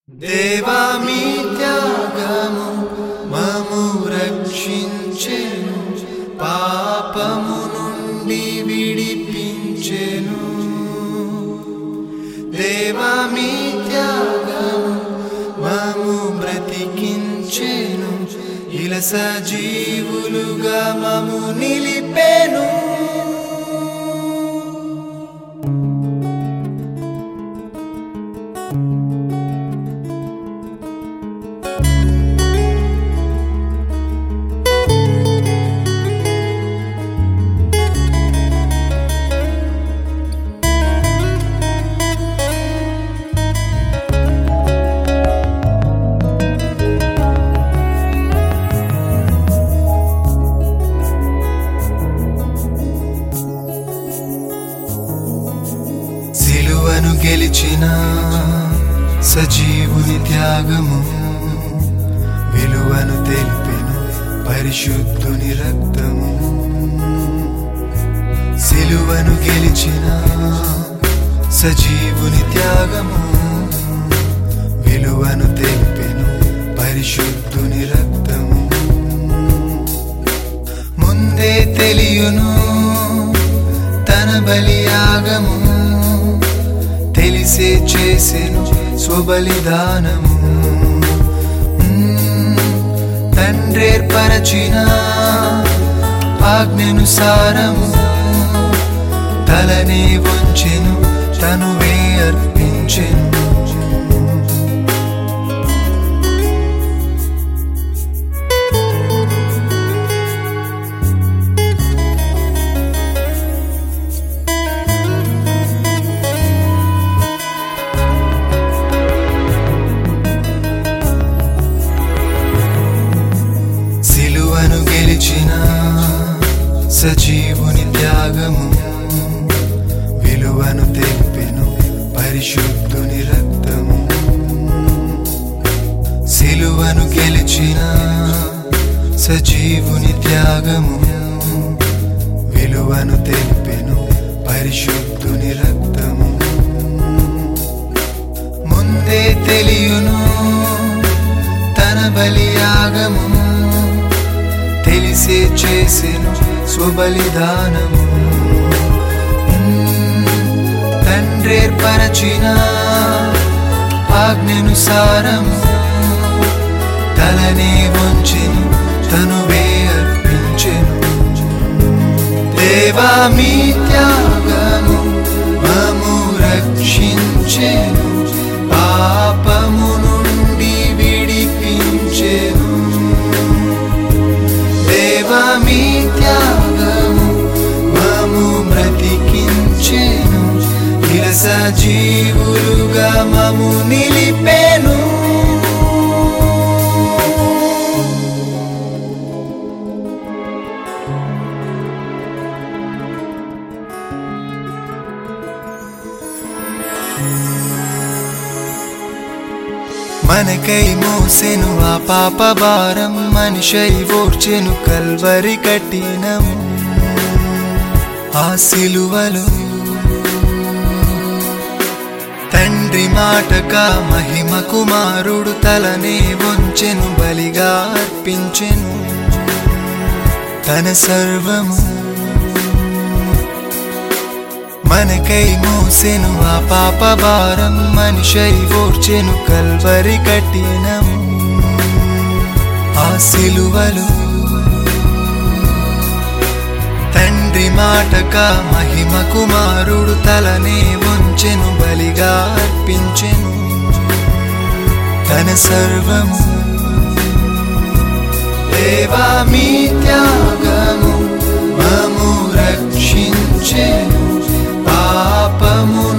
దేవా మీ త్యాగము మము రక్షించెను పాపము నుండి విడిపించెను దేవా మీ త్యాగము మము బ్రతికించెను ఇలా సజీవులుగా మము నిలిపెను సిలువను గెలిచిన సజీవుని త్యాగము విలువను తెలిపెను పరిశుద్ధుని రక్తము సిలువను గెలిచిన సజీవుని త్యాగము విలువను తెలిపెను పరిశుద్ధుని రక్తము ముందే తెలియును తన బలియాగము తెలిసే చేసెను స్వబలిదానము మ్మ్. తండ్రేర్పరచిన ఆజ్ఞనుసారము తలనే వంచెను తనువే అర్పించెను సిలువను గెలిచిన సజీవుని త్యాగము విలువను తెలిపెను పరిశుద్ధుని రక్తము సిలువను గెలిచిన సజీవుని త్యాగము విలువను తెలిపెను పరిశుద్ధుని రక్తము ముందే తెలియును తన బలియాగము తెలిసే చేసెను స్వబలిదానము మ్మ్. తండ్రేర్పరచిన ఆజ్ఞనుసారము తలనే వంచెను తనువే అర్పించెను దేవా మీ త్యాగము మము రక్షించెను పాపము నుండి విడిపించెను దేవా మీ త్యాగము మము బ్రతికించెను ఇలా సజీవులుగా మము నిలిపెను మనకై మోసెను ఆ పాప భారం మనిషై ఓర్చెను కల్వరి కఠినం ఆ సిలువలో తండ్రి మాటక మహిమ కుమారుడు తలనే వంచెను బలిగా అర్పించెను తన సర్వము మనకై మోసెను ఆ పాప భారం మనిషై ఓర్చెను కల్వరి కఠినం ఆ సిలువలు తండ్రి మాటక మహిమ కుమారుడు తలనే వంచెను బలిగా అర్పించెను తన సర్వము దేవా మీ త్యాగము మము రక్షించెను పాపము